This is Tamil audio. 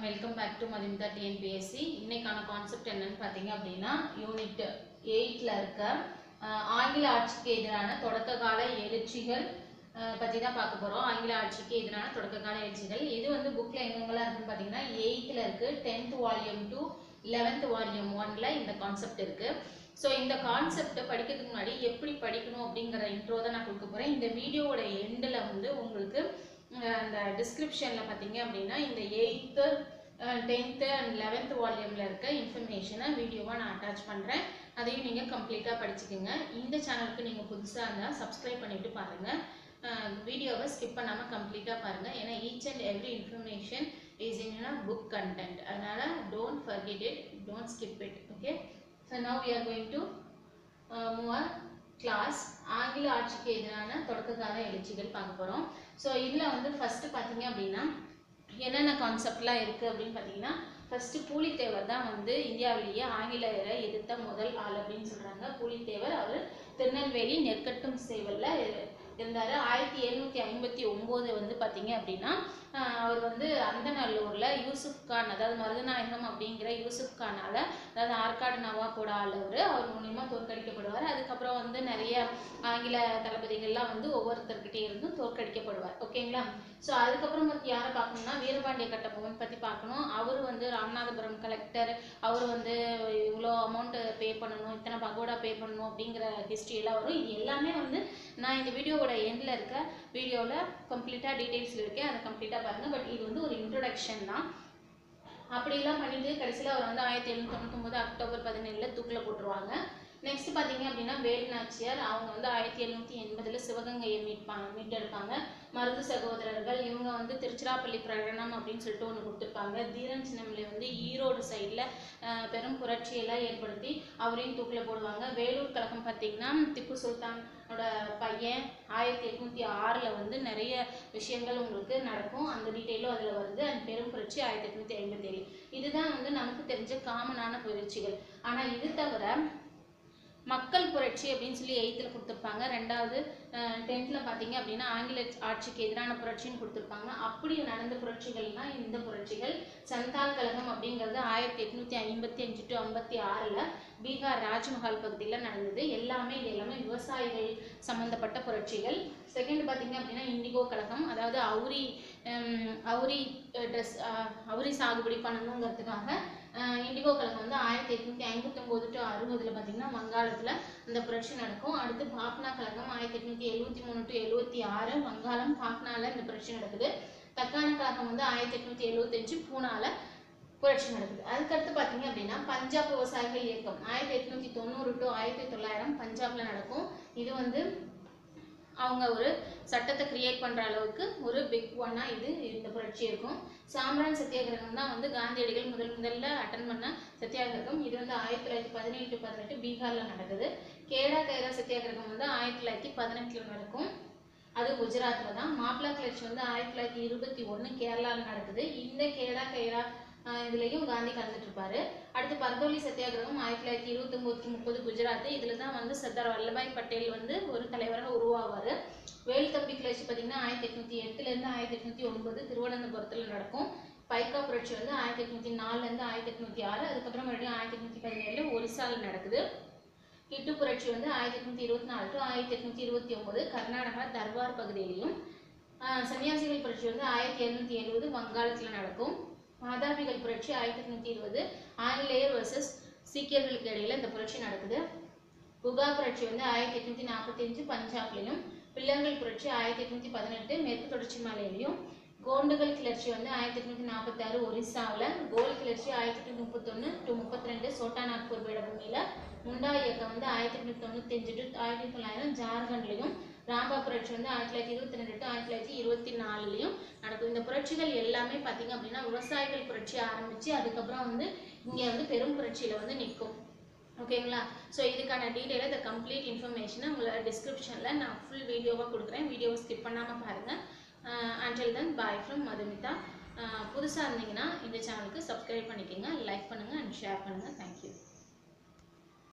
and welcome back to Madhumitha TNPSC இன்னைக்கான கான்செப்ட் என்னன்னு பார்த்தீங்க அப்படின்னா யூனிட் எயிட்டில் இருக்க அஹ், ஆங்கில ஆட்சிக்கு எதிரான தொடக்க கால எழுச்சிகள் அஹ், பத்தி தான் பார்க்க போறோம் ஆங்கில ஆட்சிக்கு எதிரான தொடக்க கால எழுச்சிகள் இது வந்து புக்ல எங்கெங்கெல்லாம் இருக்குன்னு பார்த்தீங்கன்னா எயித்தில் இருக்கு tenth volume two eleventh volume ஒன்ல இந்த கான்செப்ட் இருக்கு ஸோ இந்த கான்செப்டை படிக்கிறதுக்கு முன்னாடி எப்படி படிக்கணும் அப்படிங்கிற இன்ட்ரோ தான் நான் கொடுக்க போறேன் இந்த வீடியோவோட எண்டில் வந்து உங்களுக்கு அஹ், அந்த டிஸ்கிரிப்ஷனில் பார்த்தீங்க அப்படின்னா இந்த எயித்து டென்த்து அண்ட் லெவன்த் வால்யூமில் இருக்க இன்ஃபர்மேஷனை வீடியோவாக நான் அட்டாச் பண்ணுறேன் அதையும் நீங்கள் கம்ப்ளீட்டாக படிச்சுக்கோங்க இந்த சேனலுக்கு நீங்கள் புதுசாக இருந்தால் சப்ஸ்கிரைப் பண்ணிட்டு பாருங்கள் வீடியோவை ஸ்கிப் பண்ணாமல் கம்ப்ளீட்டாக பாருங்கள் ஏன்னா each and every information is in book content அதனால் don't forget it don't skip it okay so now we are going to mover class ஆங்கில ஆட்சிக்கு எதிரான தொடக்க கால எழுச்சிகள் பார்க்க போகிறோம் ஸோ இதில் வந்து ஃபஸ்ட்டு பார்த்தீங்க அப்படின்னா என்னென்ன கான்செப்ட்லாம் இருக்குது அப்படின்னு பார்த்தீங்கன்னா ஃபஸ்ட்டு பூலித்தேவர் தான் வந்து இந்தியாவிலேயே ஆங்கிலேயரை எதிர்த்த முதல் ஆள் அப்படின்னு சொல்கிறாங்க பூலித்தேவர் அவர் திருநெல்வேலி நெற்கட்டும் சேவலில் இருந்தார் ஆயிரத்தி எழுநூற்றி ஐம்பத்தி ஒம்போது வந்து பார்த்தீங்க அப்படின்னா ஆஹ் அவர் வந்து அந்தநல்லூரில் யூசுப் கான் அதாவது மருதநாயகம் அப்படிங்கிற யூசுப் கானால அதாவது ஆற்காடு நவாப்போட ஆள் அவர் அவர் மூலியமாக தோற்கடிக்கப்படுவார் அதுக்கப்புறம் வந்து நிறைய ஆங்கில தளபதிகள்லாம் வந்து ஒவ்வொருத்தர்கிட்டே இருந்தும் தோற்கடிக்கப்படுவார் ஓகேங்களா ஸோ அதுக்கப்புறம் வந்து யாரை பார்க்கணும்னா வீரபாண்டிய கட்டபொம்மன் பற்றி பார்க்கணும் அவர் வந்து ராமநாதபுரம் கலெக்டர் அவர் வந்து இவ்வளோ அமௌண்ட்டு பே பண்ணணும் இத்தனை பகோடா பே பண்ணணும் அப்படிங்கிற ஹிஸ்ட்ரி எல்லாம் வரும் இது எல்லாமே வந்து நான் இந்த வீடியோவோட எண்டில் இருக்க வீடியோவில் கம்ப்ளீட்டாக டீட்டெயில்ஸ் இருக்கேன் அதை கம்ப்ளீட்டாக பாருங்கள் பட் இது வந்து ஒரு இன்ட்ரொடக்ஷன் தான் அப்படிலாம் பண்ணிட்டு கடைசியில் அவர் வந்து ஆயிரத்தி எழுநூத்தி தொண்ணூத்தொம்பது அக்டோபர் பதினேழில் தூக்கில் போட்டுருவாங்க நெக்ஸ்ட் பார்த்தீங்க அப்படின்னா வேலு நாச்சியார் அவங்க வந்து ஆயிரத்தி எழுநூற்றி எண்பதில் சிவகங்கையை மீட்பாங்க மீட்டெடுப்பாங்க மருது சகோதரர்கள் இவங்க வந்து திருச்சிராப்பள்ளி பிரகடனம் அப்படின்னு சொல்லிட்டு ஒன்று கொடுத்துருப்பாங்க தீரன் சின்னமலை வந்து ஈரோடு சைடில் பெரும் புரட்சியெல்லாம் ஏற்படுத்தி அவரையும் தூக்கில் போடுவாங்க வேலூர் கழகம் பார்த்தீங்கன்னா திப்பு சுல்தானோட பையன் ஆயிரத்தி எட்நூற்றி ஆறில் வந்து நிறைய விஷயங்கள் உங்களுக்கு நடக்கும் அந்த டீட்டெயிலும் அதில் வருது அந்த பெரும் புரட்சி ஆயிரத்தி எட்நூற்றி ஐம்பத்தேழு இதுதான் வந்து நமக்கு தெரிஞ்ச காமனான புரட்சிகள் ஆனால் இது தவிர மக்கள் புரட்சி அப்படின்னு சொல்லி எயித்தில் கொடுத்துருப்பாங்க ரெண்டாவது டென்த்தில் பார்த்தீங்க அப்படின்னா ஆங்கில ஆட்சிக்கு எதிரான புரட்சின்னு கொடுத்துருப்பாங்க அப்படி நடந்த புரட்சிகள்னா இந்த புரட்சிகள் சந்தால் கழகம் அப்படிங்கிறது ஆயிரத்தி எட்நூற்றி ஐம்பத்தி அஞ்சு டு ஐம்பத்தி ஆறில் பீகார் ராஜ்மஹால் பகுதியில் நடந்தது எல்லாமே இது எல்லாமே விவசாயிகள் சம்மந்தப்பட்ட புரட்சிகள் செகண்ட் பார்த்தீங்க அப்படின்னா இண்டிகோ கழகம் அதாவது அவுரி ஹம், அவுரி ட்ரெஸ் அவுரி சாகுபடி பண்ணணுங்கிறதுக்காக அஹ், இண்டிகோ கழகம் வந்து ஆயிரத்தி எட்நூற்றி ஐம்பத்தொம்போது டு அறுபதில் பார்த்தீங்கன்னா வங்காளத்தில் அந்த புரட்சி நடக்கும் அடுத்து பாப்னா கழகம் ஆயிரத்தி எட்நூற்றி எழுபத்தி மூணு டு எழுபத்தி ஆறு வங்காளம் பாப்னால இந்த புரட்சி நடக்குது தக்கான கழகம் வந்து ஆயிரத்தி எட்நூற்றி எழுபத்தஞ்சு பூனால புரட்சி நடக்குது அதுக்கடுத்து பார்த்தீங்க அப்படின்னா பஞ்சாப் விவசாயிகள் இயக்கம் ஆயிரத்தி எட்நூற்றி தொண்ணூறு டு ஆயிரத்தி தொள்ளாயிரம் பஞ்சாப்ல நடக்கும் இது வந்து அவங்க ஒரு சட்டத்தை கிரியேட் பண்ற அளவுக்கு ஒரு பிக் ஒன்னா இது இந்த புரட்சி இருக்கும் சாம்ரான் சத்தியாகிரகம் தான் வந்து காந்தியடிகள் முதல் முதல்ல அட்டன் பண்ண சத்தியாகிரகம் இது வந்து ஆயிரத்தி தொள்ளாயிரத்தி பதினேழு டு பதினெட்டு பீகார்ல நடக்குது கேடா கைரா சத்தியாகிரகம் வந்து ஆயிரத்தி தொள்ளாயிரத்தி பதினெட்டுல நடக்கும் அது குஜராத்ல தான் மாப்பிளா கிளர்ச்சி வந்து ஆயிரத்தி தொள்ளாயிரத்தி இருபத்தி ஒன்று கேரளாவில் நடக்குது இந்த கேடா கைரா ஆஹ் இதுலயும் காந்தி கலந்துட்டு இருப்பாரு அடுத்து பர்தோலி சத்தியாகிரகம் ஆயிரத்தி தொள்ளாயிரத்தி இருபத்தி ஒன்பது முப்பது குஜராத் இதுல தான் வந்து சர்தார் வல்லபாய் பட்டேல் வந்து ஒரு தலைவராக உருவாவாரு வேலு தம்பி கிளர்ச்சி பார்த்தீங்கன்னா ஆயிரத்தி எட்நூத்தி எட்டுல இருந்து ஆயிரத்தி எட்நூத்தி ஒன்பது திருவனந்தபுரத்துல நடக்கும் பைக்கா புரட்சி வந்து ஆயிரத்தி எட்நூத்தி நாலுல இருந்து ஆயிரத்தி எட்நூத்தி ஆறு அதுக்கப்புறம் மறுபடியும் ஆயிரத்தி எட்நூத்தி பதினேழுல ஒரிசால நடக்குது கிட்டு புரட்சி வந்து ஆயிரத்தி எட்நூத்தி இருபத்தி நாலு டு ஆயிரத்தி எட்நூத்தி இருபத்தி ஒன்பது கர்நாடகா தர்பார் பகுதியிலையும் ஆஹ் சன்னியாசிகள் புரட்சி வந்து ஆயிரத்தி எழுநூத்தி எழுபது வங்காளத்துல நடக்கும் மாதாபிகள் புரட்சி ஆயிரத்தி எட்நூத்தி இருபது ஆங்கிலேயர் வர்சஸ் சீக்கியர்களுக்கு இடையில இந்த புரட்சி நடக்குது குகா புரட்சி வந்து ஆயிரத்தி எட்நூத்தி நாற்பத்தி அஞ்சு பஞ்சாப்லையும் பிள்ளங்கள் புரட்சி ஆயிரத்தி எட்நூத்தி பதினெட்டு மேற்கு தொடர்ச்சி மலையிலையும் கோண்டுகள் கிளர்ச்சி வந்து ஆயிரத்தி எட்நூத்தி நாற்பத்தி ஆறு ஒரிசாவில் கோல் கிளர்ச்சி ஆயிரத்தி எட்நூத்தி முப்பத்தொன்று டு முப்பத்தி ரெண்டு சோட்டா நாக்பூர் பீடபூமியில முண்டா இயக்கம் வந்து ஆயிரத்தி எட்நூத்தி தொண்ணூத்தி அஞ்சு டு ஆயிரத்தி தொள்ளாயிரம் ஜார்க்கண்ட்லையும் ராம்பா புரட்சி வந்து ஆயிரத்தி தொள்ளாயிரத்தி இருபத்தி ரெண்டு டு ஆயிரத்தி தொள்ளாயிரத்தி இருபத்தி நாலுலையும் நடக்கும் இந்த புரட்சிகள் எல்லாமே பார்த்தீங்க அப்படின்னா விவசாயிகள் புரட்சி ஆரம்பிச்சு அதுக்கப்புறம் வந்து இங்கே வந்து பெரும் புரட்சியில வந்து நிற்கும் ஓகேங்களா ஸோ இதுக்கான டீட்டெயிலை இந்த கம்ப்ளீட் இன்ஃபர்மேஷனை உங்களை டிஸ்கிரிப்ஷனில் நான் ஃபுல் வீடியோவாக கொடுக்குறேன் வீடியோவை ஸ்கிப் பண்ணாமல் பாருங்கள் until then bye from Madhumitha புதுசாக இருந்தீங்கன்னா இந்த சேனலுக்கு சப்ஸ்கிரைப் பண்ணிக்கோங்க லைக் பண்ணுங்கள் அண்ட் ஷேர் பண்ணுங்கள் தேங்க்யூ